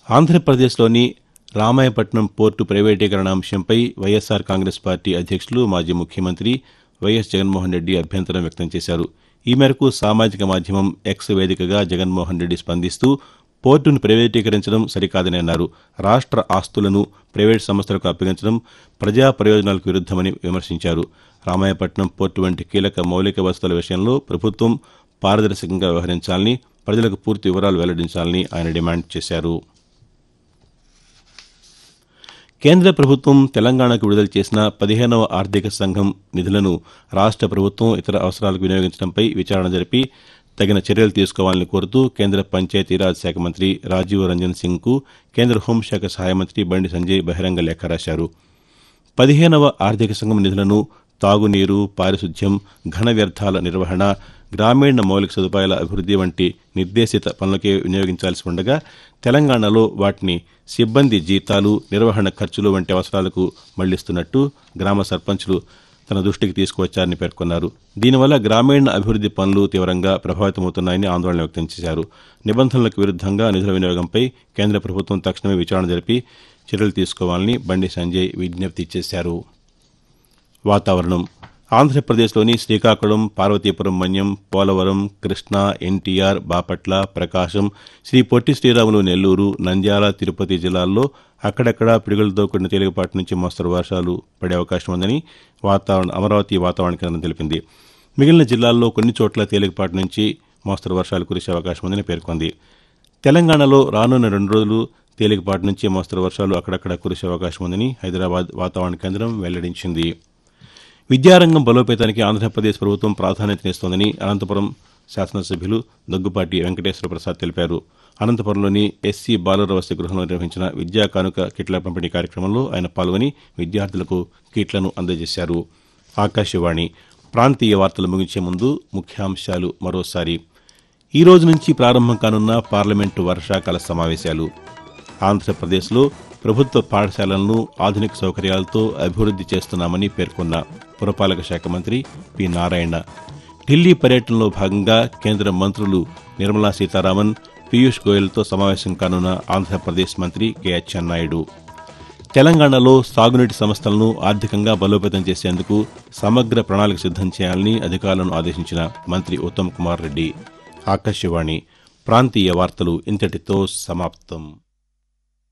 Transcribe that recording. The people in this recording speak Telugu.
ఆంధ్రప్రదేశ్లోని రామాయపట్నం పోర్టు ప్రైవేటీకరణ అంశంపై వైఎస్సార్ కాంగ్రెస్ పార్టీ అధ్యక్షులు మాజీ ముఖ్యమంత్రి వైఎస్ జగన్మోహన్ రెడ్డి అభ్యంతరం వ్యక్తం చేశారు ఈ మేరకు సామాజిక మాధ్యమం ఎక్స్ వేదికగా జగన్మోహన్ రెడ్డి స్పందిస్తూ పోర్టును ప్రైవేటీకరించడం సరికాదని అన్నారు రాష్ట్ర ఆస్తులను ప్రైవేటు సంస్థలకు అప్పగించడం ప్రజా ప్రయోజనాలకు విరుద్దమని విమర్శించారు రామాయపట్నం పోర్టు వంటి కీలక మౌలిక వసతుల విషయంలో ప్రభుత్వం పారదర్శకంగా వ్యవహరించాలని ప్రజలకు పూర్తి వివరాలు వెల్లడించాలని ఆయన డిమాండ్ చేశారు కేంద్ర ప్రభుత్వం తెలంగాణకు విడుదల చేసిన పదిహేనవ ఆర్థిక సంఘం నిధులను రాష్ట్ర ప్రభుత్వం ఇతర అవసరాలకు వినియోగించడంపై విచారణ జరిపి తగిన చర్యలు తీసుకోవాలని కోరుతూ కేంద్ర పంచాయతీరాజ్ శాఖ మంత్రి రాజీవ్ రంజన్ సింగ్కు కేంద్ర హోంశాఖ సహాయ మంత్రి బండి సంజయ్ బహిరంగ లేఖ రాశారు పదిహేనవ ఆర్థిక సంఘం నిధులను తాగునీరు పారిశుద్ధ్యం ఘన వ్యర్థాల నిర్వహణ గ్రామీణ మౌలిక సదుపాయాల అభివృద్ది వంటి నిర్దేశిత పనులకే వినియోగించాల్సి ఉండగా తెలంగాణలో వాటిని సిబ్బంది జీతాలు నిర్వహణ ఖర్చులు వంటి అవసరాలకు మళ్లిస్తున్నట్టు గ్రామ సర్పంచ్లు తన దృష్టికి తీసుకువచ్చారని పేర్కొన్నారు దీనివల్ల గ్రామీణ అభివృద్ది పనులు తీవ్రంగా ప్రభావితమవుతున్నాయని ఆందోళన వ్యక్తం చేశారు నిబంధనలకు విరుద్దంగా నిధుల వినియోగంపై కేంద్ర ప్రభుత్వం తక్షణమే విచారణ జరిపి చర్యలు తీసుకోవాలని బండి సంజయ్ విజ్ఞప్తి చేశారు వాతావరణం ఆంధ్రప్రదేశ్లోని శ్రీకాకుళం పార్వతీపురం మన్యం పోలవరం కృష్ణా ఎన్టీఆర్ బాపట్ల ప్రకాశం శ్రీ పొట్టి శ్రీరాములు నెల్లూరు నంద్యాల తిరుపతి జిల్లాల్లో అక్కడక్కడా పిడుగులతో కూడిన తేలికపాటి నుంచి మోస్తరు వర్షాలు పడే అవకాశం ఉందని వాతావరణ అమరావతి వాతావరణ కేంద్రం తెలిపింది మిగిలిన జిల్లాల్లో కొన్ని చోట్ల తేలికపాటి నుంచి మోస్తరు వర్షాలు కురిసే అవకాశం ఉందని పేర్కొంది తెలంగాణలో రానున్న రెండు రోజులు తేలికపాటి నుంచి మోస్తరు వర్షాలు అక్కడక్కడ కురిసే అవకాశం ఉందని హైదరాబాద్ వాతావరణ కేంద్రం వెల్లడించింది విద్యారంగం బలోపేతానికి ఆంధ్రప్రదేశ్ ప్రభుత్వం ప్రాధాన్యతనిస్తోందని అనంతపురం శాసనసభ్యులు దగ్గుపాటి వెంకటేశ్వర ప్రసాద్ తెలిపారు అనంతపురంలోని ఎస్సీ బాలుర వసతి గృహంలో నిర్వహించిన విద్యా కానుక కిట్ల పంపిణీ కార్యక్రమంలో ఆయన పాల్గొని విద్యార్థులకు కిట్లను అందజేశారు ఆకాశవాణి ప్రాంతీయ వార్తలు ముగించే ముందు ముఖ్యాంశాలు మరోసారి ఈ రోజు నుంచి ప్రారంభం కానున్న పార్లమెంటు వర్షాకాల సమావేశాలు ఆంధ్రప్రదేశ్లో ప్రభుత్వ పాఠశాలలను ఆధునిక సౌకర్యాలతో అభివృద్ది చేస్తున్నామని పేర్కొన్న పురపాలక శాఖ మంత్రి పి నారాయణ ఢిల్లీ పర్యటనలో భాగంగా కేంద్ర మంత్రులు నిర్మలా సీతారామన్ పీయూష్ గోయల్తో సమావేశం కానున్న ఆంధ్రప్రదేశ్ మంత్రి కె అచ్చెన్నాయుడు తెలంగాణలో సాగునీటి సంస్థలను ఆర్థికంగా బలోపేతం చేసేందుకు సమగ్ర ప్రణాళిక సిద్దం చేయాలని అధికారులను ఆదేశించిన మంత్రి ఉత్తమ్ కుమార్ రెడ్డి ఆకాశవాణి ప్రాంతీయ వార్తలు ఇంతటితో సమాప్తం